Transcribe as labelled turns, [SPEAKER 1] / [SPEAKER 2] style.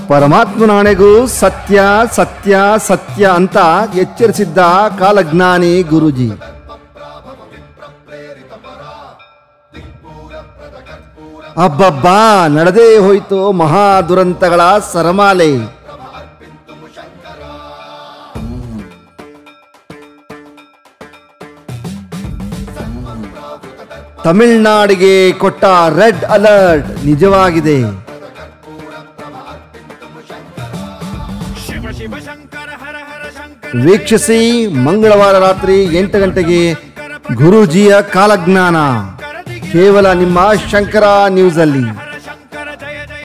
[SPEAKER 1] ಪರಮಾತ್ಮನಾಣೆಗೂ ಸತ್ಯ ಸತ್ಯ ಸತ್ಯ ಅಂತ ಎಚ್ಚರಿಸಿದ್ದ ಕಾಲಜ್ಞಾನಿ ಗುರುಜಿ ಅಬ್ಬಬ್ಬಾ ನಡೆದೇ ಹೋಯಿತು ಮಹಾ ದುರಂತಗಳ ಸರಮಾಲೆ ತಮಿಳ್ನಾಡಿಗೆ ಕೊಟ್ಟ ರೆಡ್ ಅಲರ್ಟ್ ನಿಜವಾಗಿದೆ
[SPEAKER 2] ಶಿವ ಶಿವ ಶಂಕರ ಹರ ಹರ ಶಂಕರ
[SPEAKER 1] ವೀಕ್ಷಿಸಿ ಮಂಗಳವಾರ ರಾತ್ರಿ ಎಂಟು ಗಂಟೆಗೆ ಗುರೂಜಿಯ ಕಾಲಜ್ಞಾನ ಕೇವಲ ನಿಮ್ಮ ಶಂಕರ ನ್ಯೂಸಲ್ಲಿ